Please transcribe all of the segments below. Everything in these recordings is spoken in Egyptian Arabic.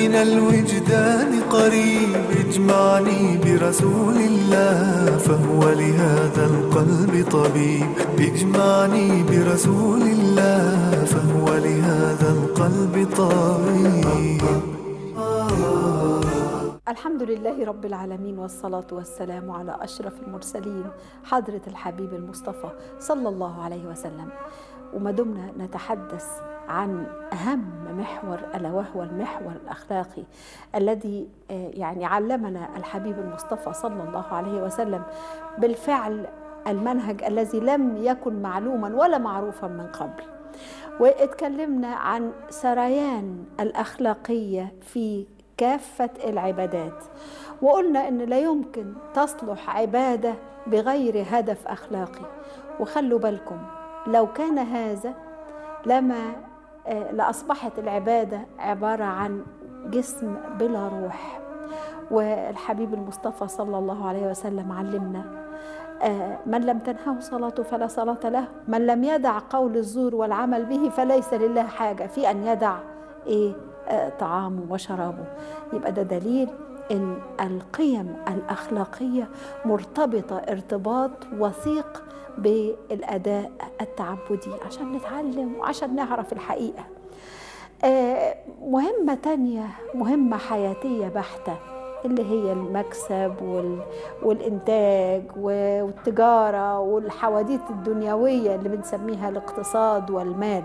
من الوجدان قريب اجمعني برسول الله فهو لهذا القلب طبيب اجمعني برسول الله فهو لهذا القلب طبيب الحمد لله رب العالمين والصلاة والسلام على أشرف المرسلين حضرة الحبيب المصطفى صلى الله عليه وسلم وما دمنا نتحدث عن أهم محور ألا وهو المحور الأخلاقي الذي يعني علمنا الحبيب المصطفى صلى الله عليه وسلم بالفعل المنهج الذي لم يكن معلوما ولا معروفا من قبل واتكلمنا عن سريان الأخلاقية في كافة العبادات وقلنا ان لا يمكن تصلح عباده بغير هدف اخلاقي وخلوا بالكم لو كان هذا لما لاصبحت العباده عباره عن جسم بلا روح والحبيب المصطفى صلى الله عليه وسلم علمنا من لم تنهه صلاته فلا صلاه له من لم يدع قول الزور والعمل به فليس لله حاجه في ان يدع ايه طعامه وشرابه يبقى ده دليل ان القيم الاخلاقيه مرتبطه ارتباط وثيق بالاداء التعبدي عشان نتعلم وعشان نعرف الحقيقه مهمه تانيه مهمه حياتيه بحته اللي هي المكسب والإنتاج والتجارة والحواديت الدنيوية اللي بنسميها الاقتصاد والمال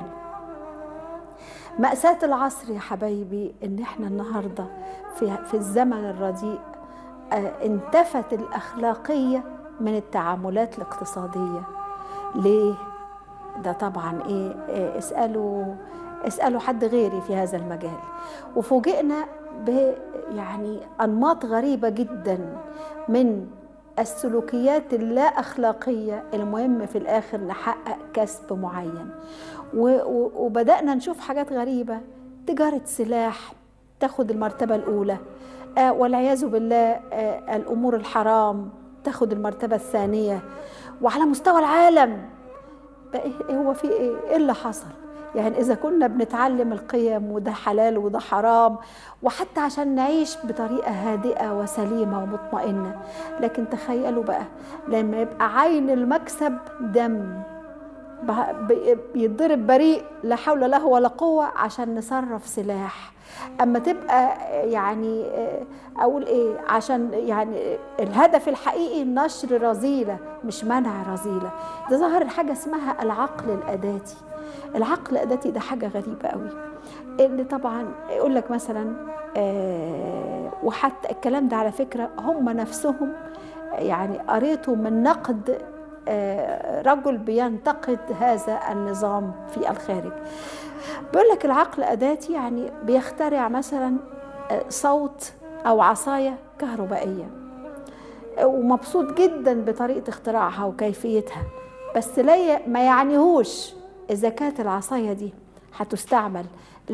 مأساة العصر يا حبايبي إن إحنا النهاردة في, في الزمن الرديء انتفت الأخلاقية من التعاملات الاقتصادية ليه؟ ده طبعا إيه, إيه اسألوا اسألوا حد غيري في هذا المجال وفوجئنا ب يعني أنماط غريبة جدا من السلوكيات اللا أخلاقية المهم في الآخر نحقق كسب معين وبدأنا نشوف حاجات غريبة تجارة سلاح تاخد المرتبة الأولى آه والعياذ بالله آه الأمور الحرام تاخد المرتبة الثانية وعلى مستوى العالم بقى هو في إيه؟ إيه اللي حصل؟ يعني إذا كنا بنتعلم القيم وده حلال وده حرام وحتى عشان نعيش بطريقة هادئة وسليمة ومطمئنة لكن تخيلوا بقى لما يبقى عين المكسب دم بيتضرب بريء لا حول له ولا قوة عشان نصرف سلاح أما تبقى يعني أقول إيه عشان يعني الهدف الحقيقي نشر رذيلة مش منع رذيلة ده ظهر حاجة اسمها العقل الأداتي العقل الأداتي ده حاجة غريبة قوي اللي طبعا يقول لك مثلا آه وحتى الكلام ده على فكرة هم نفسهم يعني قريته من نقد رجل بينتقد هذا النظام في الخارج بيقول لك العقل أداتي يعني بيخترع مثلا صوت أو عصاية كهربائية ومبسوط جدا بطريقة اختراعها وكيفيتها بس لا ما يعنيهوش إذا كانت العصاية دي هتستعمل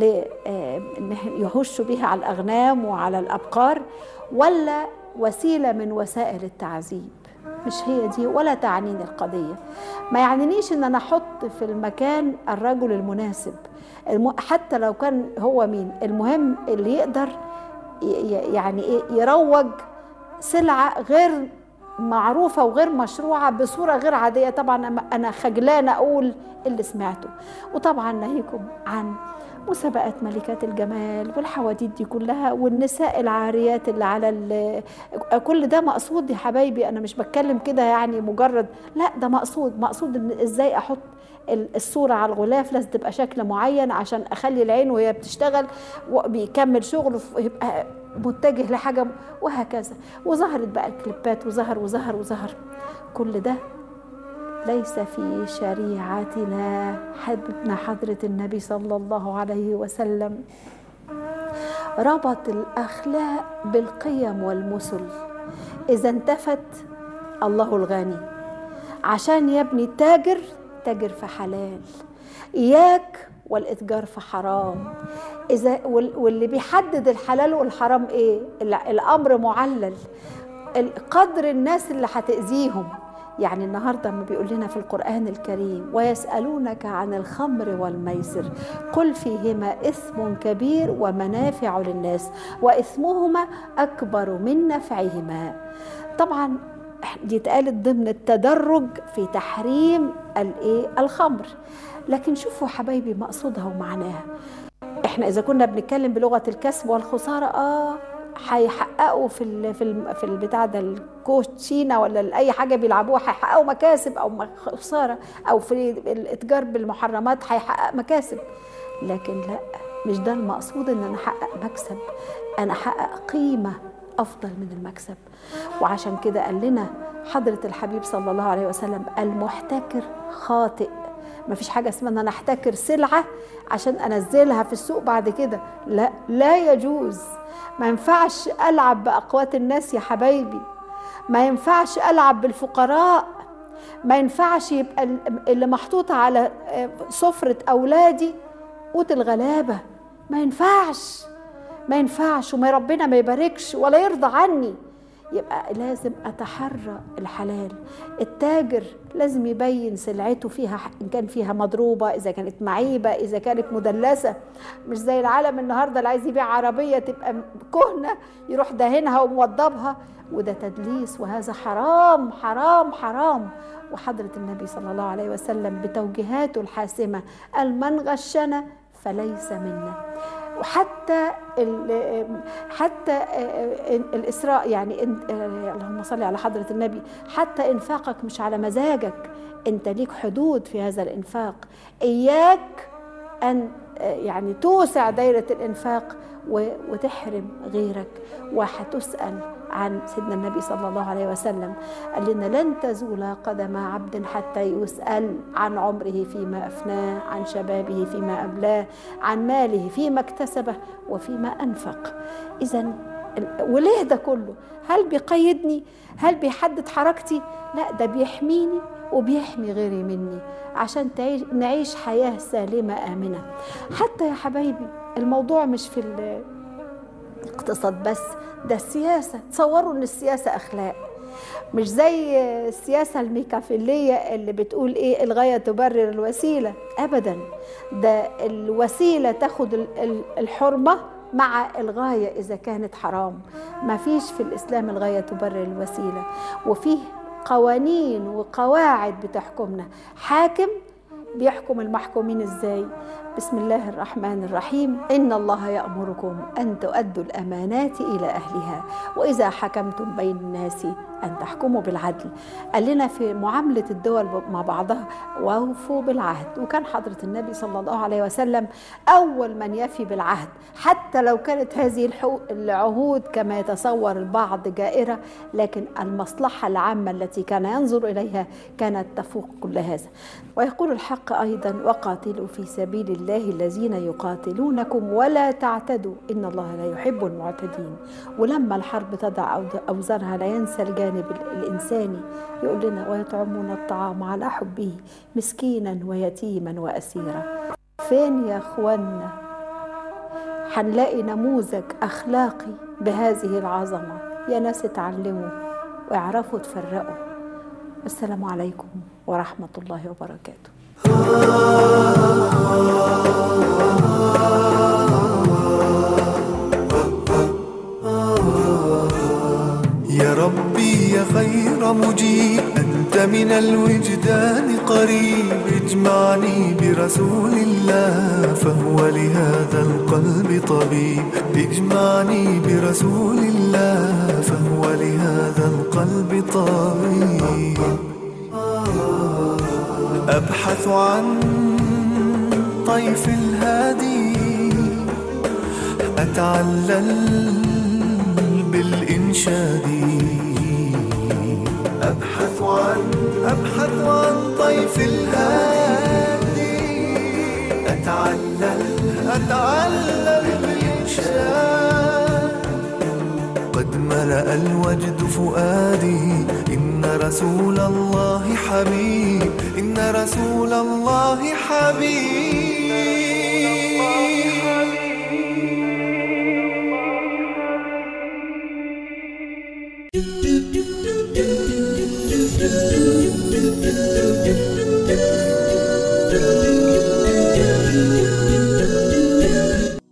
يهشوا بيها على الأغنام وعلى الأبقار ولا وسيلة من وسائل التعذيب مش هي دي ولا تعنيني القضية ما يعنينيش ان انا احط في المكان الرجل المناسب حتى لو كان هو مين المهم اللي يقدر يعني ايه يروج سلعة غير معروفة وغير مشروعة بصورة غير عادية طبعا أنا خجلانة أقول اللي سمعته وطبعا ناهيكم عن مسابقات ملكات الجمال والحواديت دي كلها والنساء العاريات اللي على كل ده مقصود يا حبايبي انا مش بتكلم كده يعني مجرد لا ده مقصود مقصود ان ازاي احط الصورة على الغلاف لازم تبقى شكل معين عشان اخلي العين وهي بتشتغل وبيكمل شغله يبقى متجه لحاجة وهكذا وظهرت بقى الكليبات وظهر وظهر وظهر كل ده ليس في شريعتنا حبنا حضرة النبي صلى الله عليه وسلم ربط الأخلاق بالقيم والمثل إذا انتفت الله الغني عشان يبني تاجر تاجر في حلال إياك والإتجار في حرام إذا واللي بيحدد الحلال والحرام إيه الأمر معلل قدر الناس اللي هتأذيهم يعني النهاردة ما بيقول لنا في القرآن الكريم ويسألونك عن الخمر والميسر قل فيهما إثم كبير ومنافع للناس وإثمهما أكبر من نفعهما طبعا دي اتقالت ضمن التدرج في تحريم الايه الخمر لكن شوفوا حبايبي مقصودها ومعناها احنا اذا كنا بنتكلم بلغه الكسب والخساره اه هيحققوا في ال في ال في البتاع ده الكوتشينه ولا اي حاجه بيلعبوها هيحققوا مكاسب او خساره او في الاتجار بالمحرمات هيحقق مكاسب لكن لا مش ده المقصود ان انا احقق مكسب انا احقق قيمه افضل من المكسب وعشان كده قال لنا حضره الحبيب صلى الله عليه وسلم المحتكر خاطئ ما فيش حاجه اسمها ان انا احتكر سلعه عشان انزلها في السوق بعد كده لا لا يجوز ما ينفعش العب باقوات الناس يا حبايبي ما ينفعش العب بالفقراء ما ينفعش يبقى اللي محطوط على سفره اولادي قوت الغلابه ما ينفعش ما ينفعش وما ربنا ما يباركش ولا يرضى عني يبقى لازم اتحرى الحلال التاجر لازم يبين سلعته فيها ان كان فيها مضروبه اذا كانت معيبه اذا كانت مدلسه مش زي العالم النهارده اللي عايز يبيع عربيه تبقى كهنه يروح دهنها وموضبها وده تدليس وهذا حرام حرام حرام وحضره النبي صلى الله عليه وسلم بتوجيهاته الحاسمه قال من غشنا فليس منا وحتى حتى الاسراء يعني اللهم صل على حضره النبي حتى انفاقك مش على مزاجك انت ليك حدود في هذا الانفاق اياك ان يعني توسع دايره الانفاق وتحرم غيرك وهتسال عن سيدنا النبي صلى الله عليه وسلم قال لنا لن تزول قدم عبد حتى يسأل عن عمره فيما أفناه عن شبابه فيما أبلاه عن ماله فيما اكتسبه وفيما أنفق إذا وليه ده كله هل بيقيدني هل بيحدد حركتي لا ده بيحميني وبيحمي غيري مني عشان تعيش نعيش حياة سالمة آمنة حتى يا حبايبي الموضوع مش في الاقتصاد بس ده السياسة تصوروا ان السياسة اخلاق مش زي السياسة الميكافيلية اللي بتقول ايه الغاية تبرر الوسيلة ابدا ده الوسيلة تاخد الحرمة مع الغاية إذا كانت حرام ما فيش في الإسلام الغاية تبرر الوسيلة وفيه قوانين وقواعد بتحكمنا حاكم بيحكم المحكومين ازاي بسم الله الرحمن الرحيم ان الله يامركم ان تؤدوا الامانات الى اهلها واذا حكمتم بين الناس ان تحكموا بالعدل قال لنا في معامله الدول مع بعضها واوفوا بالعهد وكان حضره النبي صلى الله عليه وسلم اول من يفي بالعهد حتى لو كانت هذه العهود كما يتصور البعض جائره لكن المصلحه العامه التي كان ينظر اليها كانت تفوق كل هذا ويقول الحق ايضا وقاتلوا في سبيل الله الذين يقاتلونكم ولا تعتدوا ان الله لا يحب المعتدين ولما الحرب تضع اوزارها لا ينسى الجانب الانساني يقول لنا ويطعمون الطعام على حبه مسكينا ويتيما واسيرا فين يا اخوانا هنلاقي نموذج اخلاقي بهذه العظمه يا ناس اتعلموا واعرفوا تفرقوا السلام عليكم ورحمه الله وبركاته يا ربي يا خير مجيب أنت من الوجدان قريب اجمعني برسول الله فهو لهذا القلب طبيب اجمعني برسول الله فهو لهذا القلب طبيب أبحث عن طيف الهادي أتعلل بالإنشاد أبحث عن أبحث عن طيف الهادي أتعلل أتعلل بالإنشاد قد ملأ الوجد فؤادي إن رسول الله حبيب إن رسول الله حبيب